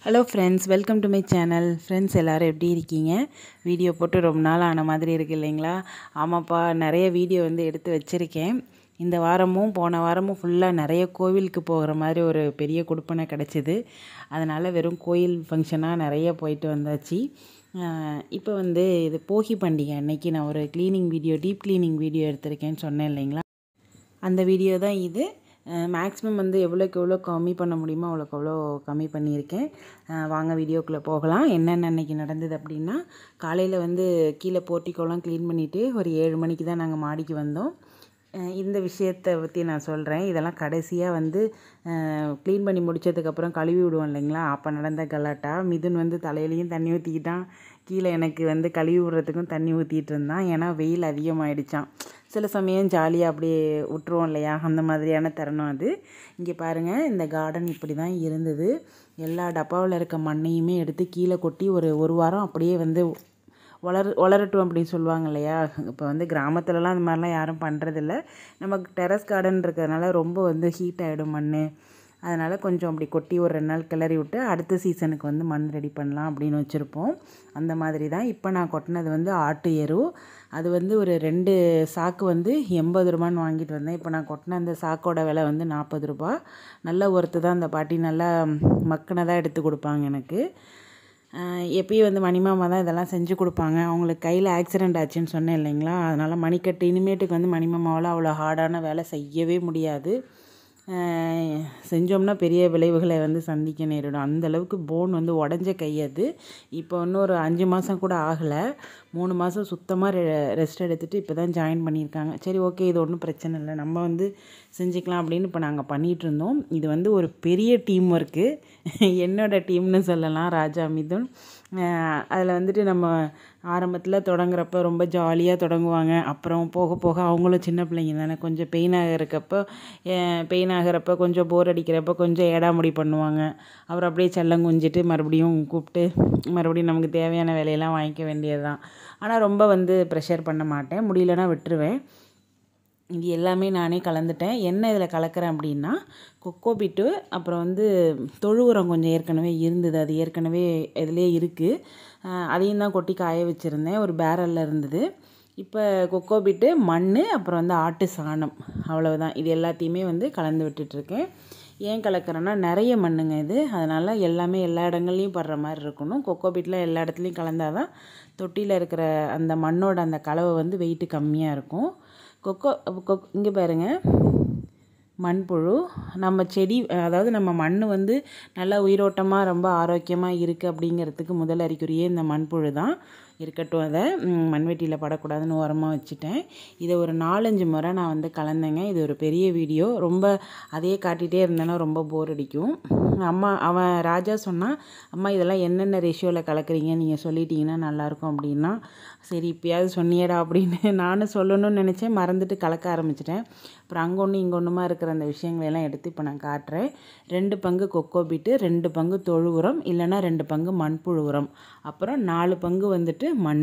hello friends welcome to my channel friends எல்லோரும் எப்படி இருக்கீங்க வீடியோ போட்டு ரொம்ப நாள் ஆன மாதிரி இருக்கு இல்லைங்களா ஆமாப்பா நிறைய வீடியோ வந்து எடுத்து வச்சுருக்கேன் இந்த வாரமும் போன வாரமும் ஃபுல்லாக நிறைய கோவிலுக்கு போகிற மாதிரி ஒரு பெரிய கொடுப்பனை கிடச்சிது அதனால் வெறும் கோயில் ஃபங்க்ஷனாக நிறைய போயிட்டு வந்தாச்சு இப்போ வந்து இது போகி பண்டிகை அன்னைக்கு நான் ஒரு cleaning video deep cleaning video எடுத்திருக்கேன்னு சொன்னேன் இல்லைங்களா அந்த வீடியோ தான் இது மேக்ஸிமம் வந்து எவ்வளோக்கு எவ்வளோ கம்மி பண்ண முடியுமோ அவ்வளோக்கு அவ்வளோ கம்மி பண்ணியிருக்கேன் அஹ் வாங்க வீடியோக்குள்ளே போகலாம் என்னென்ன அன்னைக்கு நடந்தது அப்படின்னா காலையில் வந்து கீழே போர்ட்டிக்கோலாம் க்ளீன் பண்ணிவிட்டு ஒரு ஏழு மணிக்கு தான் நாங்கள் மாடிக்கு வந்தோம் அஹ் இந்த விஷயத்தை பற்றி நான் சொல்கிறேன் இதெல்லாம் கடைசியாக வந்து க்ளீன் பண்ணி முடித்ததுக்கப்புறம் கழுவி விடுவோம் இல்லைங்களா அப்போ நடந்த கலாட்டா மிதுன் வந்து தலையிலையும் தண்ணி ஊற்றிக்கிட்டான் கீழே எனக்கு வந்து கழுவி விடுறதுக்கும் தண்ணி ஊற்றிட்டு இருந்தான் ஏன்னா வெயில் அதிகமாகிடுச்சான் சில சமயம் ஜாலியாக அப்படியே விட்டுருவோம் இல்லையா அந்த மாதிரியான தருணம் அது இங்கே பாருங்கள் இந்த கார்டன் இப்படி தான் இருந்தது எல்லா டப்பாவில் இருக்க மண்ணையுமே எடுத்து கீழே கொட்டி ஒரு ஒரு வாரம் அப்படியே வந்து வளர் வளரட்டும் அப்படின்னு சொல்லுவாங்க இல்லையா இப்போ வந்து கிராமத்துலலாம் அந்த மாதிரிலாம் யாரும் பண்ணுறதில்ல நமக்கு டெரஸ் கார்டன் இருக்கிறதுனால ரொம்ப வந்து ஹீட் ஆகிடும் மண் அதனால் கொஞ்சம் அப்படி கொட்டி ஒரு ரெண்டு நாள் கிளறி விட்டு அடுத்த சீசனுக்கு வந்து மண் ரெடி பண்ணலாம் அப்படின்னு வச்சுருப்போம் அந்த மாதிரி தான் இப்போ நான் கொட்டினது வந்து ஆட்டு எரு அது வந்து ஒரு ரெண்டு சாக்கு வந்து எண்பது ரூபான்னு வாங்கிட்டு வந்தேன் இப்போ நான் கொட்டின அந்த சாக்கோட விலை வந்து நாற்பது ரூபா நல்ல ஒருத்து தான் அந்த பாட்டி நல்லா மக்கினதாக எடுத்து கொடுப்பாங்க எனக்கு எப்பயும் வந்து மணிமாமா தான் இதெல்லாம் செஞ்சு கொடுப்பாங்க அவங்களுக்கு கையில் ஆக்சிடெண்ட் ஆச்சுன்னு சொன்னேன் இல்லைங்களா அதனால் மணிக்கட்டு இனிமேட்டுக்கு வந்து மணிமாமாவால் அவ்வளோ ஹார்டான வேலை செய்யவே முடியாது செஞ்சோம்னா பெரிய விளைவுகளை வந்து சந்திக்க நேரிடும் அந்தளவுக்கு போன் வந்து உடஞ்ச கை அது இப்போ இன்னொரு அஞ்சு மாதம் கூட ஆகலை மூணு மாதம் சுத்தமாக ரெ ரெஸ்ட் எடுத்துகிட்டு இப்போ தான் ஜாயின் பண்ணியிருக்காங்க சரி ஓகே இது ஒன்றும் பிரச்சனை இல்லை நம்ம வந்து செஞ்சுக்கலாம் அப்படின்னு இப்போ நாங்கள் பண்ணிகிட்டு இருந்தோம் இது வந்து ஒரு பெரிய டீம் ஒர்க்கு என்னோட டீம்னு சொல்லலாம் ராஜா மிதுன் அதில் வந்துட்டு நம்ம ஆரம்பத்தில் தொடங்குறப்ப ரொம்ப ஜாலியாக தொடங்குவாங்க அப்புறம் போக போக அவங்களும் சின்ன பிள்ளைங்க தானே கொஞ்சம் பெயின் ஆகிறக்கப்போ பெயின் ஆகிறப்ப கொஞ்சம் போர் அடிக்கிறப்ப கொஞ்சம் ஏடாமுடி பண்ணுவாங்க அப்புறம் அப்படியே செல்லம் குஞ்சிட்டு மறுபடியும் கூப்பிட்டு மறுபடியும் நமக்கு தேவையான வேலையெல்லாம் வாங்கிக்க வேண்டியது தான் ஆனால் ரொம்ப வந்து ப்ரெஷர் பண்ண மாட்டேன் முடியலன்னா விட்டுருவேன் இது எல்லாமே நானே கலந்துட்டேன் என்ன இதில் கலக்கிறேன் அப்படின்னா கொக்கோ பிட்டு அப்புறம் வந்து தொழு உரம் கொஞ்சம் ஏற்கனவே இருந்தது அது ஏற்கனவே இதிலே இருக்குது அதையும் தான் கொட்டி காய வச்சுருந்தேன் ஒரு பேரலில் இருந்தது இப்போ கொக்கோ பிட்டு மண் அப்புறம் வந்து ஆட்டு சாணம் அவ்வளவுதான் இது எல்லாத்தையுமே வந்து கலந்து விட்டுட்ருக்கேன் ஏன் கலக்கிறேன்னா நிறைய மண்ணுங்க இது அதனால் எல்லாமே எல்லா இடங்கள்லையும் படுற மாதிரி இருக்கணும் கொக்கோ பீட்டில் எல்லா இடத்துலையும் கலந்தால் தான் தொட்டியில் இருக்கிற அந்த மண்ணோட அந்த கலவை வந்து வெயிட்டு கம்மியாக இருக்கும் கொக்கோ கொக் இங்கே பாருங்கள் மண்புழு நம்ம செடி அதாவது நம்ம மண் வந்து நல்லா உயிரோட்டமாக ரொம்ப ஆரோக்கியமாக இருக்குது அப்படிங்கிறதுக்கு முதல் அறிகுறியே இந்த மண்புழு தான் இருக்கட்டும் அதை மண்வெட்டியில் படக்கூடாதுன்னு உரமாக வச்சுட்டேன் இதை ஒரு நாலஞ்சு முறை நான் வந்து கலந்தேங்க இது ஒரு பெரிய வீடியோ ரொம்ப அதையே காட்டிகிட்டே இருந்தேன்னா ரொம்ப போர் அடிக்கும் அம்மா அவன் ராஜா சொன்னான் அம்மா இதெல்லாம் என்னென்ன ரேஷியோவில் கலக்குறீங்க நீங்கள் சொல்லிட்டீங்கன்னா நல்லாயிருக்கும் அப்படின்னா சரி இப்போயாவது சொன்னியடா அப்படின்னு நானும் சொல்லணும்னு நினச்சேன் மறந்துட்டு கலக்க ஆரம்பிச்சிட்டேன் அப்புறம் அங்கே ஒன்று இங்கே ஒன்றுமா இருக்கிற அந்த விஷயங்களெல்லாம் எடுத்து இப்போ நான் காட்டுறேன் ரெண்டு பங்கு கொக்கோ பீட்டு ரெண்டு பங்கு தொழு உரம் இல்லைன்னா ரெண்டு பங்கு மண்புழு உரம் அப்புறம் நாலு பங்கு வந்துட்டு மண்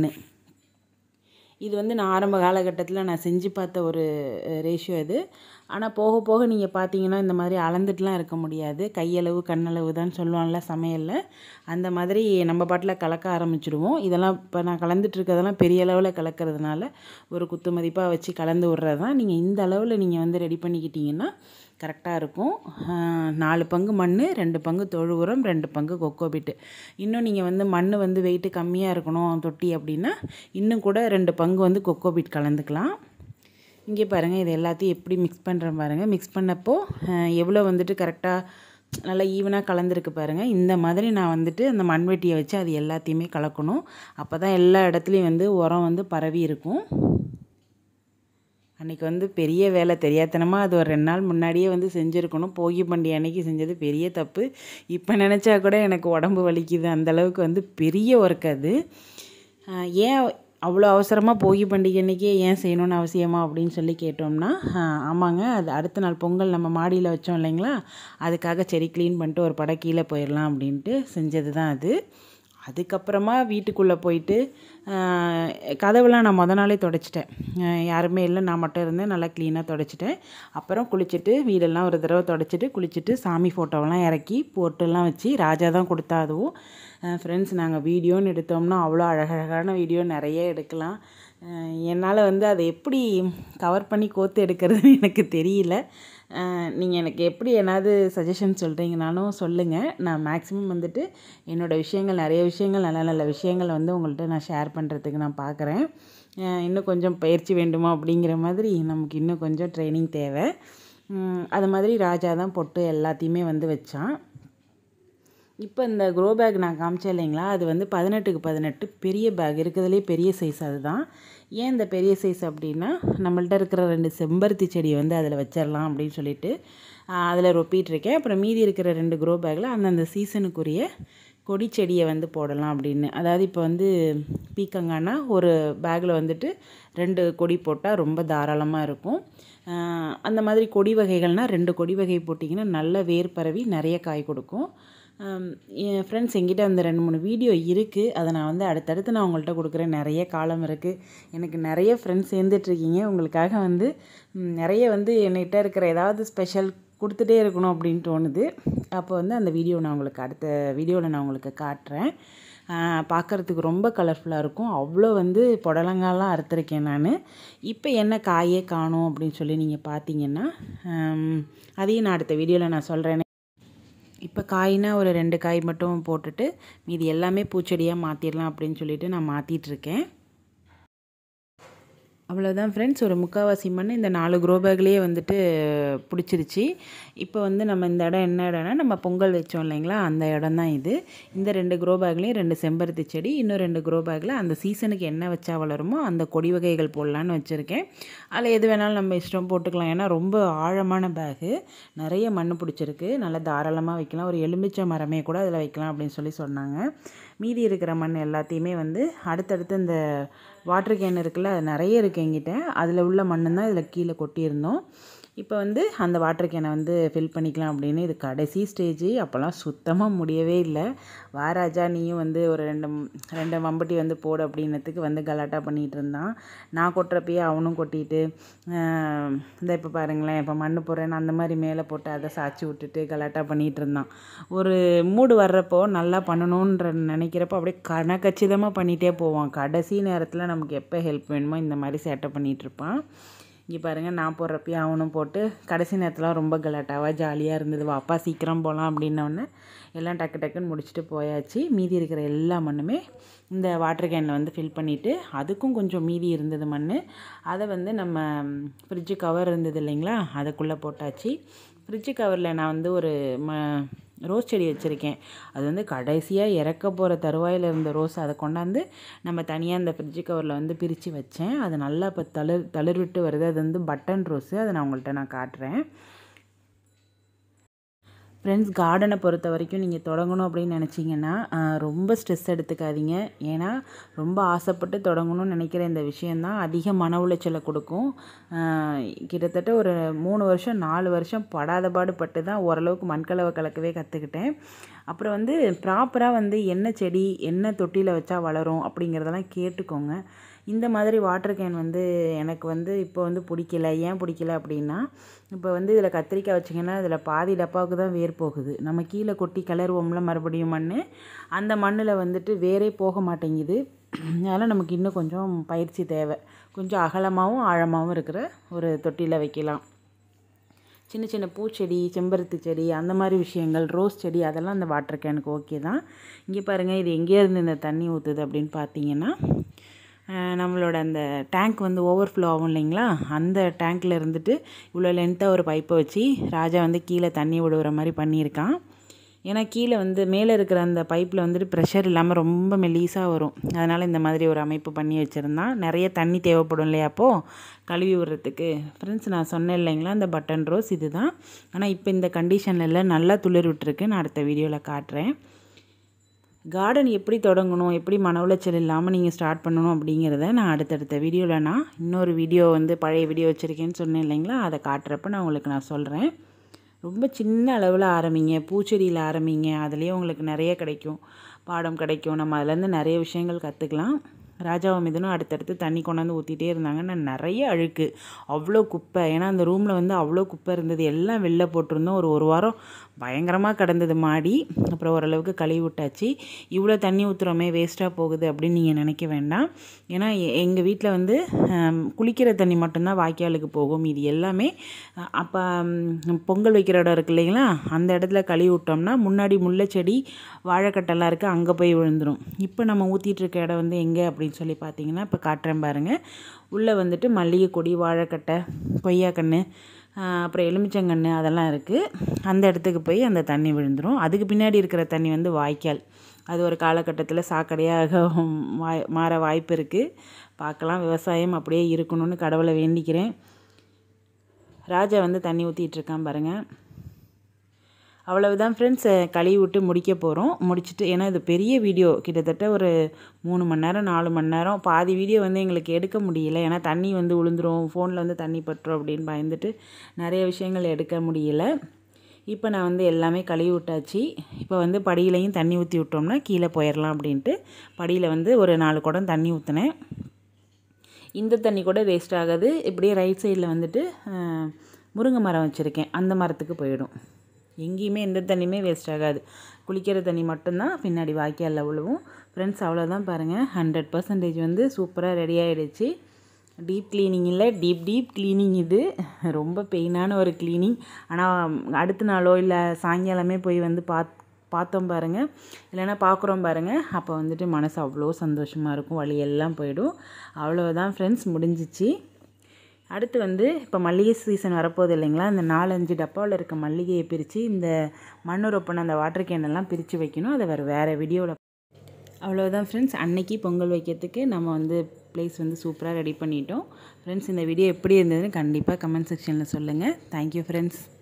இது வந்து நான் ஆரம்ப காலகட்டத்தில் நான் செஞ்சு பார்த்த ஒரு ரேஷியோ இது ஆனால் போக போக நீங்கள் பார்த்தீங்கன்னா இந்த மாதிரி அளந்துட்டுலாம் இருக்க முடியாது கையளவு கண்ணளவு தான் சொல்லுவான்ல சமையலில் அந்த மாதிரி நம்ம பாட்டில் கலக்க ஆரம்பிச்சிடுவோம் இதெல்லாம் இப்போ நான் கலந்துட்டுருக்கிறதெல்லாம் பெரிய அளவில் கலக்கிறதுனால ஒரு குத்து மதிப்பாக வச்சு கலந்து விட்றது தான் நீங்கள் இந்த அளவில் நீங்கள் வந்து ரெடி பண்ணிக்கிட்டிங்கன்னா கரெக்டாக இருக்கும் நாலு பங்கு மண் ரெண்டு பங்கு தொழு உரம் ரெண்டு பங்கு கொக்கோ பிட்டு இன்னும் நீங்கள் வந்து மண் வந்து வெயிட்டு கம்மியாக இருக்கணும் தொட்டி அப்படின்னா இன்னும் கூட ரெண்டு பங்கு வந்து கொக்கோ பிட் கலந்துக்கலாம் இங்கே பாருங்கள் இது எல்லாத்தையும் எப்படி மிக்ஸ் பண்ணுறேன் பாருங்கள் மிக்ஸ் பண்ணப்போ எவ்வளோ வந்துட்டு கரெக்டாக நல்லா ஈவனாக கலந்துருக்கு பாருங்கள் இந்த மாதிரி நான் வந்துட்டு அந்த மண்வெட்டியை வச்சு அது எல்லாத்தையுமே கலக்கணும் அப்போ தான் எல்லா இடத்துலையும் வந்து உரம் வந்து பரவி இருக்கும் அன்றைக்கி வந்து பெரிய வேலை தெரியாதனமாக அது ஒரு ரெண்டு நாள் முன்னாடியே வந்து செஞ்சுருக்கணும் போகி பண்டிகை அன்னைக்கு செஞ்சது பெரிய தப்பு இப்போ நினச்சா கூட எனக்கு உடம்பு வலிக்குது அந்தளவுக்கு வந்து பெரிய ஒர்க் அது ஏன் அவ்வளோ அவசரமாக போகி பண்டிகை அன்றைக்கே ஏன் செய்யணும்னு அவசியமா அப்படின்னு சொல்லி கேட்டோம்னா ஆமாங்க அது அடுத்த நாள் பொங்கல் நம்ம மாடியில் வச்சோம் இல்லைங்களா அதுக்காக சரி க்ளீன் பண்ணிட்டு ஒரு படம் கீழே போயிடலாம் அப்படின்ட்டு செஞ்சது தான் அது அதுக்கப்புறமா வீட்டுக்குள்ளே போயிட்டு ஆஹ், கதவெல்லாம் நான் முத நாளே தொடச்சிட்டேன் ஆஹ், யாருமே இல்லை நான் மட்டும் இருந்தேன் நல்லா க்ளீனாக தொடச்சிட்டேன் அப்புறம் குளிச்சுட்டு வீடெல்லாம் ஒரு தடவை தொடச்சிட்டு குளிச்சுட்டு சாமி ஃபோட்டோவெல்லாம் இறக்கி போட்டெல்லாம் வச்சு ராஜா தான் கொடுத்தா அதுவும் ஃப்ரெண்ட்ஸ் நாங்கள் வீடியோன்னு எடுத்தோம்னா அவ்வளோ அழகழகான வீடியோ நிறைய எடுக்கலாம் என்னால் வந்து அதை எப்படி கவர் பண்ணி கோத்து எடுக்கிறதுன்னு எனக்கு தெரியல நீங்கள் எனக்கு எப்படி என்னாவது சஜஷன் சொல்கிறீங்கனாலும் சொல்லுங்கள் நான் மேக்ஸிமம் வந்துட்டு என்னோடய விஷயங்கள் நிறைய விஷயங்கள் நல்ல நல்ல விஷயங்கள் வந்து உங்கள்கிட்ட நான் ஷேர் பண்ணுறதுக்கு நான் பார்க்குறேன் இன்னும் கொஞ்சம் பயிற்சி வேண்டுமா அப்படிங்கிற மாதிரி நமக்கு இன்னும் கொஞ்சம் ட்ரைனிங் தேவை உம், அது மாதிரி ராஜா தான் பொட்டு எல்லாத்தையுமே வந்து வச்சான் இப்போ இந்த க்ரோ பேக் நான் காமிச்சேன் இல்லைங்களா அது வந்து பதினெட்டுக்கு பதினெட்டு பெரிய பேக் இருக்கிறதுலே பெரிய சைஸ் அதுதான் ஏன் இந்த பெரிய சைஸ் அப்படின்னா நம்மள்ட்ட இருக்கிற ரெண்டு செம்பருத்தி செடியை வந்து அதில் வச்சிடலாம் அப்படின்னு சொல்லிட்டு அதில் ரொப்பிட்டு இருக்கேன் அப்புறம் மீதி இருக்கிற ரெண்டு க்ரோ பேக்கில் அந்தந்த சீசனுக்குரிய கொடி செடியை வந்து போடலாம் அப்படின்னு அதாவது இப்போ வந்து பீக்கங்கானா ஒரு பேக்கில் வந்துட்டு ரெண்டு கொடி போட்டால் ரொம்ப தாராளமாக இருக்கும் ஆஹ் அந்த மாதிரி கொடி வகைகள்னால் ரெண்டு கொடி வகை போட்டிங்கன்னா நல்ல வேர் பரவி நிறைய காய் கொடுக்கும் ஆம், என் ஃப்ரெண்ட்ஸ் எங்கிட்ட அந்த ரெண்டு மூணு வீடியோ இருக்குது அதை நான் வந்து அடுத்தடுத்து நான் உங்கள்கிட்ட கொடுக்குறேன் நிறைய காலம் இருக்குது எனக்கு நிறைய ஃப்ரெண்ட்ஸ் சேர்ந்துட்ருக்கீங்க உங்களுக்காக வந்து ம், நிறைய வந்து என்கிட்ட இருக்கிற ஏதாவது ஸ்பெஷல் கொடுத்துட்டே இருக்கணும் அப்படின்னு தோணுது அப்போ வந்து அந்த வீடியோ நான் உங்களுக்கு அடுத்த வீடியோவில் நான் உங்களுக்கு காட்டுறேன் பார்க்குறதுக்கு ரொம்ப கலர்ஃபுல்லாக இருக்கும் அவ்வளோ வந்து புடலங்காலாம் அறுத்துருக்கேன் நான் இப்போ என்ன காயே காணும் அப்படின்னு சொல்லி நீங்கள் பார்த்தீங்கன்னா ஆம், அதையும் நான் அடுத்த வீடியோவில் நான் சொல்கிறேன் இப்போ காய்னா ஒரு ரெண்டு காய் மட்டும் போட்டுட்டு மீதி எல்லாமே பூச்செடியாக மாற்றிடலாம் அப்படின்னு சொல்லிட்டு நான் மாற்றிட்டுருக்கேன் அவ்வளோதான் ஃப்ரெண்ட்ஸ் ஒரு முக்கால்வாசி மண் இந்த நாலு க்ரோ பேக்லேயே வந்துட்டு பிடிச்சிருச்சு இப்போ வந்து நம்ம இந்த இடம் என்ன இடம்னா நம்ம பொங்கல் வச்சோம் இல்லைங்களா அந்த இடம் தான் இது இந்த ரெண்டு க்ரோ பேக்லேயும் ரெண்டு செம்பருத்தி செடி இன்னும் ரெண்டு க்ரோ பேக்கில் அந்த சீசனுக்கு என்ன வச்சா வளருமோ அந்த கொடி வகைகள் போடலான்னு வச்சுருக்கேன் அதில் எது வேணாலும் நம்ம இஷ்டம் போட்டுக்கலாம் ஏன்னா ரொம்ப ஆழமான பேகு நிறைய மண் பிடிச்சிருக்கு நல்லா தாராளமாக வைக்கலாம் ஒரு எலுமிச்சை மரமே கூட அதில் வைக்கலாம் அப்படின்னு சொல்லி சொன்னாங்க மீதி இருக்கிற மண் எல்லாத்தையுமே வந்து அடுத்தடுத்து இந்த வாட்டர் கேன் இருக்குல்ல அது நிறைய இருக்குது எங்கிட்ட அதில் உள்ள மண் தான் இதில் கீழே கொட்டியிருந்தோம் இப்போ வந்து அந்த வாட்டர் கேனை வந்து ஃபில் பண்ணிக்கலாம் அப்படின்னு இது கடைசி ஸ்டேஜ் அப்போல்லாம் சுத்தமாக முடியவே இல்லை வாராஜா நீயும் வந்து ஒரு ரெண்டு ம்- ரெண்டு மம்பட்டி வந்து போடு அப்படின்னதுக்கு வந்து கலாட்டா பண்ணிகிட்டு இருந்தான் நான் கொட்டுறப்பயே அவனும் கொட்டிட்டு ஆஹ், இந்த இப்போ பாருங்களேன் இப்போ மண் போடுறேன்னு அந்த மாதிரி மேலே போட்டு அதை சாய்ச்சி விட்டுட்டு கலாட்டா பண்ணிகிட்டு இருந்தான் ஒரு மூடு வர்றப்போ நல்லா பண்ணணுன்ற நினைக்கிறப்போ அப்படியே கனக்கச்சிதமாக பண்ணிகிட்டே போவான் கடைசி நேரத்தில் நமக்கு எப்போ ஹெல்ப் வேணுமோ இந்த மாதிரி சேட்டை பண்ணிகிட்டு இருப்பான் இங்கே பாருங்கள் நான் போடுறப்பயே அவனும் போட்டு கடைசி நேரத்தில் ரொம்ப கலாட்டாவாக ஜாலியாக இருந்தது வாப்பா சீக்கிரம் போகலாம் அப்படின்னோடனே எல்லாம் டக்கு டக்குன்னு முடிச்சுட்டு போயாச்சு மீதி இருக்கிற எல்லா மண்ணுமே இந்த வாட்டர் கேனில் வந்து ஃபில் பண்ணிவிட்டு அதுக்கும் கொஞ்சம் மீதி இருந்தது மண் அதை வந்து நம்ம ஃப்ரிட்ஜு கவர் இருந்தது இல்லைங்களா அதுக்குள்ளே போட்டாச்சு ஃப்ரிட்ஜு கவரில் நான் வந்து ஒரு ம ரோஸ் செடி வச்சுருக்கேன் அது வந்து கடைசியாக இறக்க போகிற தருவாயில் இருந்த ரோஸ் அதை கொண்டாந்து நம்ம தனியாக அந்த ஃப்ரிட்ஜு கவரில் வந்து பிரித்து வச்சேன் அது நல்லா இப்போ தளிர் தளிர்விட்டு வருது அது வந்து பட்டன் ரோஸு அதை நான் உங்கள்கிட்ட நான் காட்டுறேன் ஃப்ரெண்ட்ஸ் கார்டனை பொறுத்த வரைக்கும் நீங்கள் தொடங்கணும் அப்படின்னு நினச்சிங்கன்னா ஆஹ், ரொம்ப ஸ்ட்ரெஸ் எடுத்துக்காதீங்க ஏன்னா ரொம்ப ஆசைப்பட்டு தொடங்கணும்னு நினைக்கிற இந்த விஷயந்தான் அதிக மன உளைச்சலை கொடுக்கும் ஆஹ், கிட்டத்தட்ட ஒரு மூணு வருஷம் நாலு வருஷம் படாத பாடுபட்டு தான் ஓரளவுக்கு மண்கலவை கலக்கவே கற்றுக்கிட்டேன் அப்புறம் வந்து ப்ராப்பராக வந்து என்ன செடி என்ன தொட்டியில் வச்சா வளரும் அப்படிங்கிறதெல்லாம் கேட்டுக்கோங்க இந்த மாதிரி வாட்டர் கேன் வந்து எனக்கு வந்து இப்போ வந்து பிடிக்கல ஏன் பிடிக்கல அப்படின்னா இப்போ வந்து இதில் கத்திரிக்காய் வச்சிங்கன்னா இதில் பாதி டப்பாவுக்கு தான் வேர் போகுது நம்ம கீழே கொட்டி கிளறுவோம்ல மறுபடியும் மண் அந்த மண்ணில் வந்துட்டு வேரே போக மாட்டேங்குது அதனால் நமக்கு இன்னும் கொஞ்சம் பயிற்சி தேவை கொஞ்சம் அகலமாகவும் ஆழமாகவும் இருக்கிற ஒரு தொட்டியில் வைக்கலாம் சின்ன சின்ன பூச்செடி செம்பருத்தி செடி அந்த மாதிரி விஷயங்கள் ரோஸ் செடி அதெல்லாம் அந்த வாட்டர் கேனுக்கு ஓகே தான் இங்கே பாருங்கள் இது எங்கேயே இருந்து இந்த தண்ணி ஊற்றுது அப்படின்னு பார்த்தீங்கன்னா அஹ், நம்மளோட அந்த டேங்க் வந்து ஓவர்ஃப்ளோ ஆகும் இல்லைங்களா அந்த டேங்க்கில் இருந்துட்டு இவ்வளோ லென்த்தாக ஒரு பைப்பை வச்சு ராஜா வந்து கீழே தண்ணி விடுற மாதிரி பண்ணியிருக்கான் ஏன்னா கீழே வந்து மேலே இருக்கிற அந்த பைப்பில் வந்துட்டு ப்ரெஷர் இல்லாமல் ரொம்ப மெலீஸாக வரும் அதனால் இந்த மாதிரி ஒரு அமைப்பு பண்ணி வச்சுருந்தான் நிறைய தண்ணி தேவைப்படும் இல்லையா அப்போது கழுவி விடுறதுக்கு ஃப்ரெண்ட்ஸ் நான் சொன்னேன் இல்லைங்களா இந்த பட்டன் ரோஸ் இது தான் ஆனால் இப்போ இந்த கண்டிஷனில் இல்லை நல்லா துளிர் விட்டுருக்கு நான் அடுத்த வீடியோவில் காட்டுறேன் கார்டன் எப்படி தொடங்கணும் எப்படி மன உளைச்சல் இல்லாமல் நீங்கள் ஸ்டார்ட் பண்ணணும் அப்படிங்கிறத நான் அடுத்தடுத்த வீடியோவில் நான் இன்னொரு வீடியோ வந்து பழைய வீடியோ வச்சுருக்கேன்னு சொன்னேன் இல்லைங்களா அதை காட்டுறப்ப நான் உங்களுக்கு நான் சொல்கிறேன் ரொம்ப சின்ன அளவில் ஆரம்பிங்க பூச்செடியில் ஆரம்பிங்க அதுலேயே உங்களுக்கு நிறைய கிடைக்கும் பாடம் கிடைக்கும் நம்ம அதுலேருந்து நிறைய விஷயங்கள் கற்றுக்கலாம் ராஜாவும் மிதனும் அடுத்தடுத்து தண்ணி கொண்டாந்து ஊற்றிட்டே இருந்தாங்க நான் நிறைய அழுக்கு அவ்வளோ குப்பை ஏன்னா அந்த ரூமில் வந்து அவ்வளோ குப்பை இருந்தது எல்லாம் வெளில போட்டிருந்தோம் ஒரு ஒரு வாரம் பயங்கரமாக கிடந்தது மாடி அப்புறம் ஓரளவுக்கு கழுவி விட்டாச்சு இவ்வளோ தண்ணி ஊற்றுறோமே வேஸ்ட்டாக போகுது அப்படின்னு நீங்கள் நினைக்க வேண்டாம் ஏன்னா எங்கள் வீட்டில் வந்து ஹம், குளிக்கிற தண்ணி மட்டும்தான் வாய்க்காலுக்கு போகும் இது எல்லாமே அஹ், அப்போ ம், பொங்கல் வைக்கிற இடம் இருக்கு இல்லைங்களா அந்த இடத்துல கழுவி விட்டோம்னா முன்னாடி முல்லை செடி வாழைக்கட்டெல்லாம் இருக்குது அங்கே போய் விழுந்துடும் இப்போ நம்ம ஊற்றிட்டு இருக்க இடம் வந்து எங்கே அப்படின்னு சொல்லி பார்த்தீங்கன்னா இப்போ காட்டுறேன் பாருங்கள் உள்ளே வந்துட்டு மல்லிகை கொடி வாழைக்கட்டை கொய்யாக்கன்று ஆஹ் அப்புறம் எலுமிச்சங்கன்று அதெல்லாம் இருக்குது அந்த இடத்துக்கு போய் அந்த தண்ணி விழுந்துடும் அதுக்கு பின்னாடி இருக்கிற தண்ணி வந்து வாய்க்கால் அது ஒரு காலகட்டத்தில் சாக்கடையாக வாய் மாற வாய்ப்பு இருக்குது பார்க்கலாம் விவசாயம் அப்படியே இருக்கணும்னு கடவுளை வேண்டிக்கிறேன் ராஜா வந்து தண்ணி ஊற்றிட்டு இருக்கான் பாருங்கள் அவ்வளவுதான் ஃப்ரெண்ட்ஸ் கழுவி விட்டு முடிக்க போகிறோம் முடிச்சுட்டு ஏன்னா இது பெரிய வீடியோ கிட்டத்தட்ட ஒரு மூணு மணி நேரம் நாலு மணி நேரம் பாதி வீடியோ வந்து எங்களுக்கு எடுக்க முடியல ஏன்னா தண்ணி வந்து விழுந்துரும் ஃபோனில் வந்து தண்ணி பட்டுரும் அப்படின்னு பயந்துட்டு நிறைய விஷயங்கள் எடுக்க முடியல இப்போ நான் வந்து எல்லாமே கழுவி விட்டாச்சு இப்போ வந்து படியிலையும் தண்ணி ஊற்றி விட்டோம்னா கீழே போயிடலாம் அப்படின்ட்டு படியில் வந்து ஒரு நாலு குடம் தண்ணி ஊற்றினேன் இந்த தண்ணி கூட வேஸ்ட் ஆகாது இப்படியே ரைட் சைடில் வந்துட்டு அஹ், முருங்கை மரம் வச்சுருக்கேன் அந்த மரத்துக்கு போயிடும் எங்கேயுமே எந்த தண்ணியுமே வேஸ்ட் ஆகாது குளிக்கிற தண்ணி மட்டும்தான் பின்னாடி வாய்க்காலில் விழுவும் ஃப்ரெண்ட்ஸ் அவ்வளோதான் பாருங்கள் ஹண்ட்ரட் பர்சன்டேஜ் வந்து சூப்பராக ரெடி ஆகிடுச்சு டீப் க்ளீனிங் இல்லை டீப் டீப் க்ளீனிங் இது ரொம்ப பெயினான ஒரு க்ளீனிங் ஆனால் அடுத்த நாளோ இல்லை சாயங்காலமே போய் வந்து பாத் பார்த்தோம் பாருங்கள் இல்லைன்னா பார்க்குறோம் பாருங்கள் அப்போ வந்துட்டு மனசு அவ்வளோ சந்தோஷமாக இருக்கும் வலி எல்லாம் போயிடும் அவ்வளோதான் ஃப்ரெண்ட்ஸ் முடிஞ்சிச்சு அடுத்து வந்து இப்போ மல்லிகை சீசன் வரப்போகுது இல்லைங்களா இந்த நாலஞ்சு டப்பாவில் இருக்க மல்லிகையை பிரித்து இந்த மண்ணுரப்பன அந்த வாட்டர் கேனெல்லாம் பிரித்து வைக்கணும் அதை வேறு வேறு வீடியோவில் அவ்வளோதான் ஃப்ரெண்ட்ஸ் அன்னைக்கு பொங்கல் வைக்கிறதுக்கு நம்ம வந்து ப்ளேஸ் வந்து சூப்பராக ரெடி பண்ணிட்டோம் ஃப்ரெண்ட்ஸ் இந்த வீடியோ எப்படி இருந்ததுன்னு கண்டிப்பாக கமெண்ட் செக்ஷனில் சொல்லுங்கள் தேங்க்யூ ஃப்ரெண்ட்ஸ்